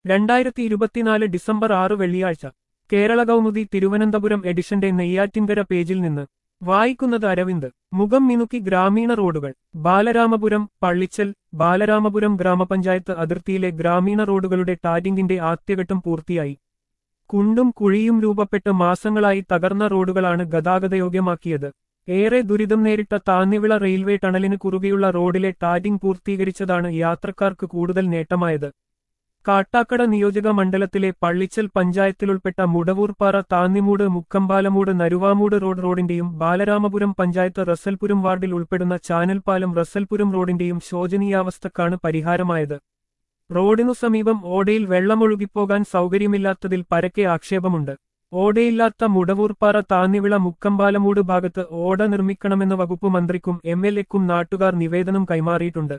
രണ്ടായിരത്തി ഇരുപത്തിനാല് ഡിസംബർ ആറ് വെള്ളിയാഴ്ച കേരള കൗമുദി തിരുവനന്തപുരം എഡിഷന്റെ നെയ്യാറ്റിൻകര പേജിൽ നിന്ന് വായിക്കുന്നത് അരവിന്ദ് മുഖം മിനുക്കി ഗ്രാമീണ റോഡുകൾ ബാലരാമപുരം പള്ളിച്ചൽ ബാലരാമപുരം ഗ്രാമപഞ്ചായത്ത് അതിർത്തിയിലെ ഗ്രാമീണ റോഡുകളുടെ ടാരിങ്ങിന്റെ ആദ്യഘട്ടം പൂർത്തിയായി കുണ്ടും കുഴിയും രൂപപ്പെട്ട് മാസങ്ങളായി തകർന്ന റോഡുകളാണ് ഗതാഗതയോഗ്യമാക്കിയത് ഏറെ ദുരിതം നേരിട്ട താന്നിവിള റെയിൽവേ ടണലിന് കുറുകെയുള്ള റോഡിലെ ടാരിംഗ് പൂർത്തീകരിച്ചതാണ് യാത്രക്കാർക്ക് കൂടുതൽ നേട്ടമായത് കാട്ടാക്കട നിയോജക മണ്ഡലത്തിലെ പള്ളിച്ചൽ പഞ്ചായത്തിലുൾപ്പെട്ട മുടവൂർപ്പാറ താന്നിമൂട് മുക്കമ്പാലമൂട് നരുവാമൂട് റോഡ് റോഡിന്റെയും ബാലരാമപുരം പഞ്ചായത്ത് റസൽപുരം വാർഡിൽ ഉൾപ്പെടുന്ന ചാനൽപാലം റസൽപുരം റോഡിന്റെയും ശോചനീയാവസ്ഥക്കാണ് പരിഹാരമായത് റോഡിനു സമീപം ഓടയിൽ വെള്ളമൊഴുകിപ്പോകാൻ സൗകര്യമില്ലാത്തതിൽ പരക്കെ ആക്ഷേപമുണ്ട് ഓടയില്ലാത്ത മുടവൂർപ്പാറ താന്നിവിള മുക്കമ്പാലമൂട് ഭാഗത്ത് ഓട നിർമ്മിക്കണമെന്ന വകുപ്പ് മന്ത്രിക്കും എം എൽ എക്കും നാട്ടുകാർ നിവേദനം കൈമാറിയിട്ടുണ്ട്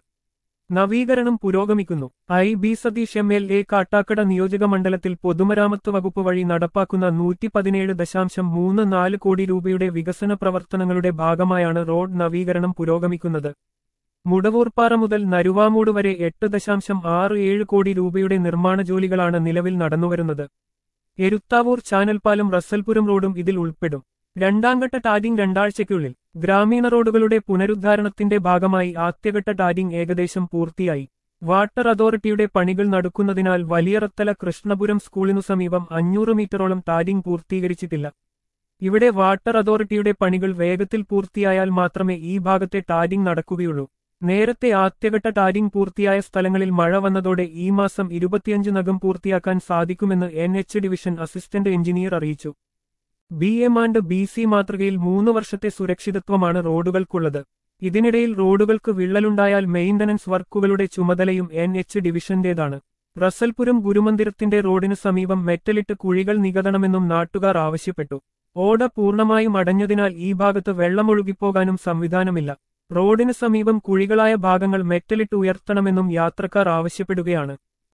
നവീകരണം പുരോഗമിക്കുന്നു I B Satheesh M L A Kattakada നിയോജക മണ്ഡലത്തിൽ പൊതുമരാമത്ത് വകുപ്പ് വഴി നടപ്പാക്കുന്ന നൂറ്റി പതിനേഴ് ദശാംശം മൂന്ന് നാല് കോടി രൂപയുടെ വികസന പ്രവർത്തനങ്ങളുടെ ഭാഗമായാണ് റോഡ് നവീകരണം പുരോഗമിക്കുന്നത് മുടവൂർപ്പാറ മുതൽ നരുവാമൂട് വരെ എട്ട് ദശാംശം ആറ് ഏഴ് കോടി രൂപയുടെ നിർമ്മാണ ജോലികളാണ് നിലവിൽ നടന്നുവരുന്നത് എരുത്താവൂർ ചാനൽപാലം റസൽപുരം റോഡും ഇതിൽ ഉൾപ്പെടും രണ്ടാംഘട്ട ടാരിംഗ് രണ്ടാഴ്ചയ്ക്കുള്ളിൽ ഗ്രാമീണ റോഡുകളുടെ പുനരുദ്ധാരണത്തിന്റെ ഭാഗമായി ആദ്യഘട്ട ടാരിംഗ് ഏകദേശം പൂർത്തിയായി വാട്ടർ അതോറിറ്റിയുടെ പണികൾ നടക്കുന്നതിനാൽ വലിയറത്തല കൃഷ്ണപുരം സ്കൂളിനു സമീപം അഞ്ഞൂറ് മീറ്ററോളം ടാരിംഗ് പൂർത്തീകരിച്ചിട്ടില്ല ഇവിടെ വാട്ടർ അതോറിറ്റിയുടെ പണികൾ വേഗത്തിൽ പൂർത്തിയായാൽ മാത്രമേ ഈ ഭാഗത്തെ ടാരിംഗ് നടക്കുകയുള്ളൂ നേരത്തെ ആദ്യഘട്ട ടാരിംഗ് പൂർത്തിയായ സ്ഥലങ്ങളിൽ മഴ വന്നതോടെ ഈ മാസം ഇരുപത്തിയഞ്ചിനകം പൂർത്തിയാക്കാൻ സാധിക്കുമെന്ന് N H division assistant engineer അറിയിച്ചു B M and B C മാതൃകയിൽ മൂന്ന് വർഷത്തെ സുരക്ഷിതത്വമാണ് റോഡുകൾക്കുള്ളത് ഇതിനിടയിൽ റോഡുകൾക്ക് വിള്ളലുണ്ടായാൽ മെയിന്റനൻസ് വർക്കുകളുടെ ചുമതലയും എൻ എച്ച് ഡിവിഷന്റേതാണ് റസൽപുരം ഗുരുമന്ദിരത്തിന്റെ റോഡിന് സമീപം മെറ്റലിട്ട് കുഴികൾ നികതണമെന്നും നാട്ടുകാർ ആവശ്യപ്പെട്ടു ഓട പൂർണ്ണമായും അടഞ്ഞതിനാൽ ഈ ഭാഗത്ത് വെള്ളമൊഴുകിപ്പോകാനും സംവിധാനമില്ല റോഡിന് സമീപം കുഴികളായ ഭാഗങ്ങൾ മെറ്റലിട്ട് ഉയർത്തണമെന്നും യാത്രക്കാർ ആവശ്യപ്പെടുകയാണ്